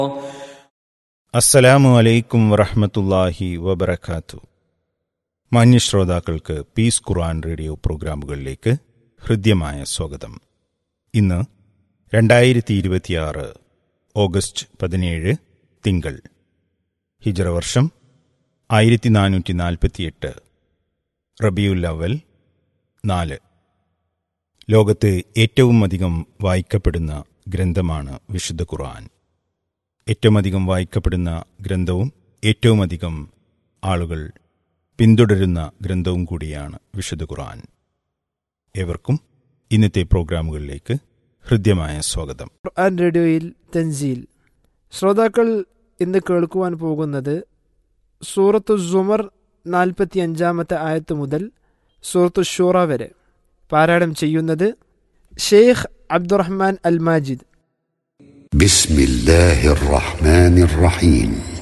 അസ്സലാമു അലൈക്കും വറഹമത്തല്ലാഹി വബർക്കാത്തു മാന്യശ്രോതാക്കൾക്ക് പീസ് ഖുർആൻ റേഡിയോ പ്രോഗ്രാമുകളിലേക്ക് ഹൃദ്യമായ സ്വാഗതം ഇന്ന് രണ്ടായിരത്തി ഇരുപത്തിയാറ് ഓഗസ്റ്റ് പതിനേഴ് തിങ്കൾ ഹിജറ വർഷം ആയിരത്തി നാനൂറ്റി നാൽപ്പത്തിയെട്ട് റബിയുൽ അവൽ നാല് ലോകത്ത് ഏറ്റവും അധികം വായിക്കപ്പെടുന്ന ഗ്രന്ഥമാണ് വിശുദ്ധ ഖുർആൻ ഏറ്റവും അധികം വായിക്കപ്പെടുന്ന ഗ്രന്ഥവും ഏറ്റവും അധികം ആളുകൾ പിന്തുടരുന്ന ഗ്രന്ഥവും കൂടിയാണ് വിശുദ്ധ ഖുർആൻ ഏവർക്കും ഇന്നത്തെ പ്രോഗ്രാമുകളിലേക്ക് ഹൃദ്യമായ സ്വാഗതം ഖുർആൻ റേഡിയോയിൽ തൻസീൽ ശ്രോതാക്കൾ ഇന്ന് കേൾക്കുവാൻ പോകുന്നത് സൂറത്തു സുമർ നാൽപ്പത്തി അഞ്ചാമത്തെ ആയത്ത് മുതൽ സൂറത്തു ഷൂറ വരെ പാരായണം ചെയ്യുന്നത് ഷെയ്ഖ് അബ്ദുറഹ്മാൻ അൽ മാജിദ് بسم الله الرحمن الرحيم